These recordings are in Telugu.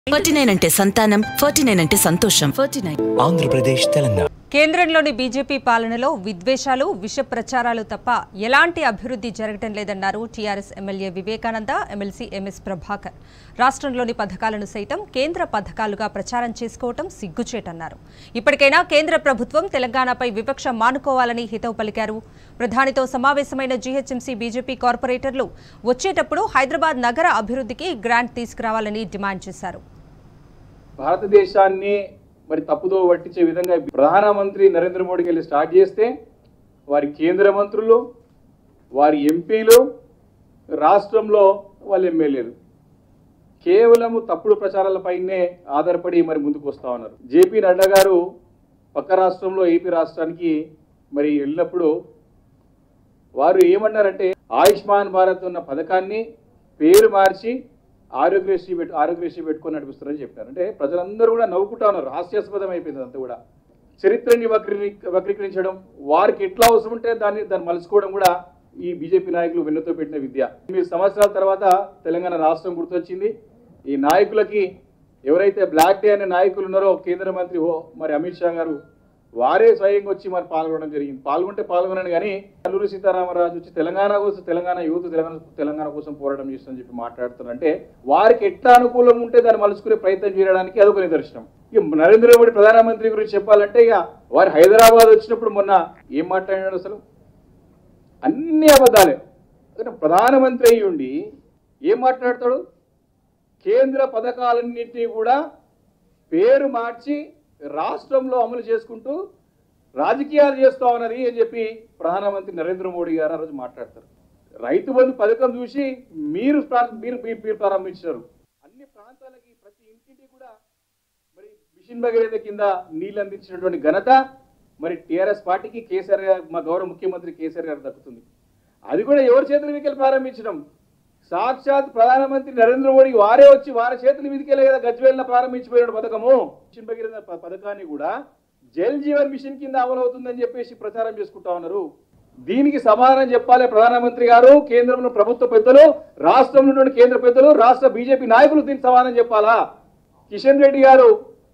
ఫార్టీ నైన్ అంటే సంతానం ఫార్టీ నైన్ అంటే సంతోషం ఫార్టీ నైన్ ఆంధ్రప్రదేశ్ తెలంగాణ కేంద్రంలోని బీజేపీ పాలనలో విద్వేషాలు విష ప్రచారాలు తప్ప ఎలాంటి అభివృద్ధి జరగటం లేదన్నారు TRS MLA Vivekananda MLC MS Prabhakar రాష్ట్రంలోని పథకాలను సైతం కేంద్ర పథకాలుగా ప్రచారం చేసుకోవటం సిగ్గుచేటన్నారు ఇప్పటికైనా కేంద్ర ప్రభుత్వం తెలంగాణపై వివక్ష మానుకోవాలని హితవు పలికారు ప్రధానితో సమావేశమైన జీహెచ్ఎంసీ బీజేపీ కార్పొరేటర్లు వచ్చేటప్పుడు హైదరాబాద్ నగర అభివృద్ధికి గ్రాంట్ తీసుకురావాలని డిమాండ్ చేశారు భారతదేశాన్ని మరి తప్పుదో పట్టించే విధంగా ప్రధానమంత్రి నరేంద్ర మోడీకి వెళ్ళి స్టార్ట్ చేస్తే వారి కేంద్ర మంత్రులు వారి ఎంపీలు రాష్ట్రంలో వాళ్ళ ఎమ్మెల్యేలు కేవలం తప్పుడు ప్రచారాలపైనే ఆధారపడి మరి ముందుకు వస్తా ఉన్నారు జేపీ నడ్డా గారు పక్క రాష్ట్రంలో ఏపీ రాష్ట్రానికి మరి వెళ్ళినప్పుడు వారు ఏమన్నారంటే ఆయుష్మాన్ భారత్ ఉన్న పథకాన్ని పేరు మార్చి ఆరోగ్యశ్రీ పెట్టు ఆరోగ్యశ్రీ పెట్టుకొని నడిపిస్తారని చెప్పారు అంటే ప్రజలందరూ కూడా నవ్వుకుంటా ఉన్నారు హాస్యాస్పదం అయిపోయింది అంతా కూడా చరిత్రని వక్రీ వక్రీకరించడం వారికి ఎట్లా అవసరం ఉంటే దాన్ని దాన్ని మలుచుకోవడం కూడా ఈ బీజేపీ నాయకులు వెన్నుతో పెట్టిన విద్య ఎనిమిది సంవత్సరాల తర్వాత తెలంగాణ రాష్ట్రం గుర్తొచ్చింది ఈ నాయకులకి ఎవరైతే బ్లాక్ డే అనే నాయకులు ఉన్నారో కేంద్ర మంత్రి ఓ మరి అమిత్ షా గారు వారే స్వయంగా వచ్చి మరి పాల్గొనడం జరిగింది పాల్గొంటే పాల్గొనను కానీ అల్లూరి సీతారామరాజు వచ్చి తెలంగాణ కోసం తెలంగాణ యూత్ తెలంగాణ తెలంగాణ కోసం పోరాటం చేస్తుందని చెప్పి మాట్లాడుతున్నారంటే వారికి ఎట్లా అనుకూలం ఉంటే దాన్ని మలుచుకునే ప్రయత్నం చేయడానికి అదొక నిదర్శనం ఇక నరేంద్ర మోడీ ప్రధానమంత్రి గురించి చెప్పాలంటే ఇక వారు హైదరాబాద్ వచ్చినప్పుడు మొన్న ఏం మాట్లాడాడు అసలు అన్ని అబద్ధాలే అందుకని ప్రధానమంత్రి అయ్యి ఉండి ఏం మాట్లాడతాడు కేంద్ర పథకాలన్నింటినీ కూడా పేరు మార్చి రాష్ట్రంలో అమలు చేసుకుంటూ రాజకీయాలు చేస్తా ఉన్నది అని చెప్పి ప్రధానమంత్రి నరేంద్ర మోడీ గారు ఆ రోజు మాట్లాడతారు రైతు బంధు పథకం చూసి మీరు ప్రా- మీరు మీరు- మీరు ప్రారంభించారు అన్ని ప్రాంతాలకి ప్రతి ఇంటికి కూడా మరి మిషన్ భగీరథ కింద నీళ్ళు అందించినటువంటి ఘనత మరి టీఆర్ఎస్ పార్టీకి కేసీఆర్ గారు మా గౌరవ ముఖ్యమంత్రి కేసీఆర్ గారు దక్కుతుంది అది కూడా ఎవరి చేతుల మీదకి ప్రారంభించడం సాక్షాత్ ప్రధానమంత్రి నరేంద్ర మోడీ వారే వచ్చి వారి చేతుల మీదకెళ్ళే కదా గజ్వేల్న ప్రారంభించిపోయిన పథకము మిషన్ భగీరథ ప- పథకాన్ని కూడా జల్ జీవన్ మిషన్ కింద అమలు అవుతుందని చెప్పేసి ప్రచారం చేసుకుంటా ఉన్నారు దీనికి సమాధానం చెప్పాలి ప్రధానమంత్రి గారు కేంద్రంలో ప్రభుత్వ పెద్దలు రాష్ట్రంలో ఉన్నటువంటి కేంద్ర పెద్దలు రాష్ట్ర బీజేపీ నాయకులు దీనికి సమాధానం చెప్పాలా కిషన్ రెడ్డి గారు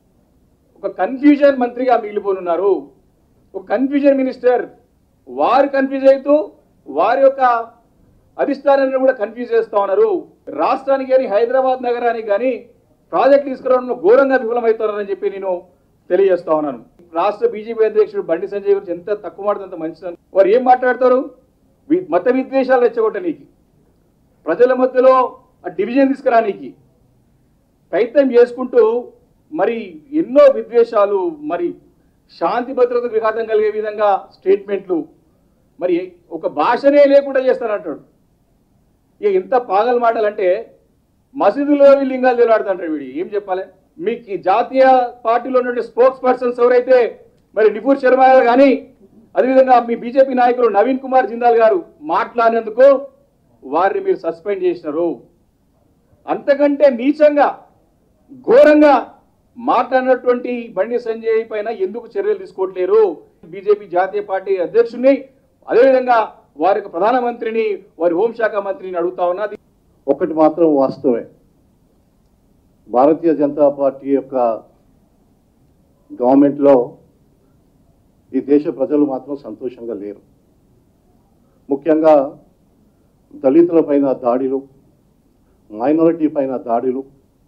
ఒక కన్ఫ్యూజన్ మంత్రిగా మిగిలిపోనున్నారు ఒక కన్ఫ్యూజన్ మినిస్టర్ వారు కన్ఫ్యూజ్ అవుతూ వారి యొక్క అధిష్టానాన్ని కూడా కన్ఫ్యూజ్ చేస్తా ఉన్నారు రాష్ట్రానికి కానీ హైదరాబాద్ నగరానికి కానీ ప్రాజెక్ట్ తీసుకురావడంలో ఘోరంగా విఫలమవుతున్నారని చెప్పి నేను తెలియజేస్తా ఉన్నాను రాష్ట్ర బీజేపీ అధ్యక్షుడు బండి సంజయ్ గురించి ఎంత తక్కువ మాటది అంత మంచిదని వారు ఏం మాట్లాడతారు వి- మత విద్వేషాలు రెచ్చగొట్టనీకి ప్రజల మధ్యలో ఆ డివిజన్ తీసుకురానీకి ప్రయత్నం చేసుకుంటూ మరి ఎన్నో విద్వేషాలు మరి శాంతి భద్రతకు విఘాతం కలిగే విధంగా స్టేట్మెంట్లు మరి ఒక భాషనే లేకుండా చేస్తారంటాడు ఇక ఎంత పాగల మాటలు అంటే మసీదులో లింగాలు తెలాడుతుంటారు వీడి ఏం చెప్పాలి మీకు ఈ జాతీయ పార్టీలో ఉన్నటువంటి స్పోక్స్ పర్సన్స్ ఎవరైతే మరి నిపూర్ శర్మ గారు కానీ అదేవిధంగా మీ బీజేపీ నాయకులు నవీన్ కుమార్ జిందాల్ గారు మాట్లాడినందుకు వారిని మీరు సస్పెండ్ చేసినారు అంతకంటే నీచంగా ఘోరంగా మాట్లాడినటువంటి బండి సంజయ్ పైన ఎందుకు చర్యలు తీసుకోవట్లేరు బీజేపీ జాతీయ పార్టీ అధ్యక్షుడిని అదేవిధంగా వారి యొక్క ప్రధానమంత్రిని వారి హోంశాఖ మంత్రిని అడుగుతా ఉన్నది ఒకటి మాత్రం వాస్తవమే భారతీయ జనతా పార్టీ యొక్క గవర్నమెంట్లో ఈ దేశ ప్రజలు మాత్రం సంతోషంగా లేరు ముఖ్యంగా దళితుల పైన దాడులు మైనారిటీ పైన దాడులు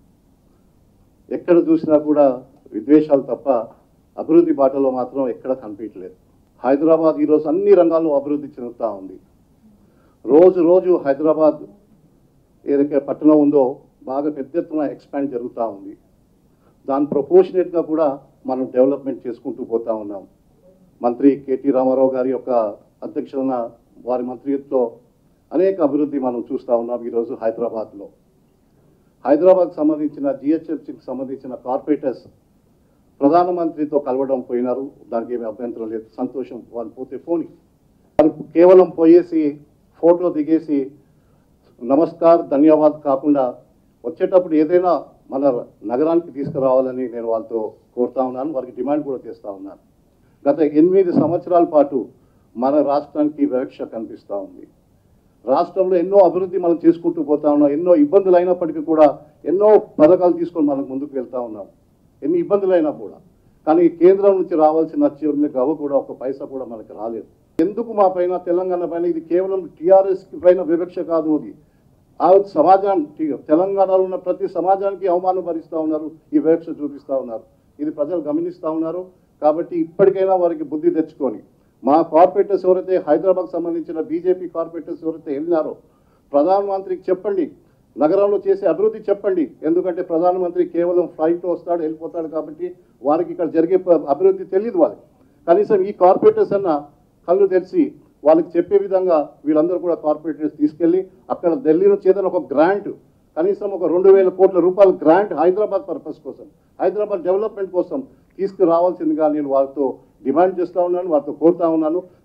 ఎక్కడ చూసినా కూడా విద్వేషాలు తప్ప అభివృద్ధి బాటలో మాత్రం ఎక్కడ కనిపించలేదు హైదరాబాద్ ఈరోజు అన్ని రంగాల్లో అభివృద్ధి చెందుతూ ఉంది రోజు రోజు హైదరాబాద్ ఏదైతే పట్టణం ఉందో బాగా పెద్ద ఎత్తున ఎక్స్పాండ్ జరుగుతూ ఉంది దాని ప్రపోర్షనేట్గా కూడా మనం డెవలప్మెంట్ చేసుకుంటూ పోతా ఉన్నాం మంత్రి కేటీ రామారావు గారి యొక్క అధ్యక్షతన వారి మంత్రిత్వంలో అనేక అభివృద్ధి మనం చూస్తూ ఉన్నాం ఈరోజు హైదరాబాద్లో హైదరాబాద్కి సంబంధించిన జిహెచ్ఎంసీకి సంబంధించిన కార్పొరేటర్స్ ప్రధానమంత్రితో కలవడం పోయినారు దానికి ఏమీ అభ్యంతరం లేదు సంతోషం వాళ్ళు పోతే పోని వాళ్ళు కేవలం పోయేసి ఫోటో దిగేసి నమస్కార్ ధన్యవాద్ కాకుండా వచ్చేటప్పుడు ఏదైనా మన నగరానికి తీసుకురావాలని నేను వాళ్ళతో కోరుతా ఉన్నాను వారికి డిమాండ్ కూడా చేస్తూ ఉన్నాను గత ఎనిమిది సంవత్సరాల పాటు మన రాష్ట్రానికి వివక్ష కనిపిస్తూ ఉంది రాష్ట్రంలో ఎన్నో అభివృద్ధి మనం చేసుకుంటూ పోతా ఉన్నాం ఎన్నో ఇబ్బందులు అయినప్పటికీ కూడా ఎన్నో పథకాలు తీసుకొని మనం ముందుకు వెళ్తా ఉన్నాం ఎన్ని ఇబ్బందులు అయినా కూడా కానీ కేంద్రం నుంచి రావాల్సిన చివరి గవ కూడా ఒక పైసా కూడా మనకు రాలేదు ఎందుకు మా పైన తెలంగాణ పైన ఇది కేవలం టీఆర్ఎస్ పైన వివక్ష కాదు అది ఆ సమాజానికి తెలంగాణలో ఉన్న ప్రతి సమాజానికి అవమానం భరిస్తూ ఉన్నారు ఈ వివక్ష చూపిస్తూ ఉన్నారు ఇది ప్రజలు గమనిస్తూ ఉన్నారు కాబట్టి ఇప్పటికైనా వారికి బుద్ధి తెచ్చుకొని మా కార్పొరేటర్స్ ఎవరైతే హైదరాబాద్ సంబంధించిన బీజేపీ కార్పొరేటర్స్ ఎవరైతే వెళ్ళినారో ప్రధానమంత్రికి చెప్పండి నగరంలో చేసే అభివృద్ధి చెప్పండి ఎందుకంటే ప్రధానమంత్రి కేవలం ఫ్లైట్ వస్తాడు వెళ్ళిపోతాడు కాబట్టి వారికి ఇక్కడ జరిగే ప- అభివృద్ధి తెలియదు వాళ్ళకి కనీసం ఈ కార్పొరేటర్స్ అన్న కళ్ళు తెరిచి వాళ్ళకి చెప్పే విధంగా వీళ్ళందరూ కూడా కార్పొరేటర్స్ తీసుకెళ్ళి అక్కడ ఢిల్లీ నుంచి ఏదైనా ఒక గ్రాంట్ కనీసం ఒక రెండు వేల కోట్ల రూపాయల గ్రాంట్ హైదరాబాద్ పర్పస్ కోసం హైదరాబాద్ డెవలప్మెంట్ కోసం తీసుకురావాల్సిందిగా నేను వారితో డిమాండ్ చేస్తూ ఉన్నాను వారితో కోరుతా ఉన్నాను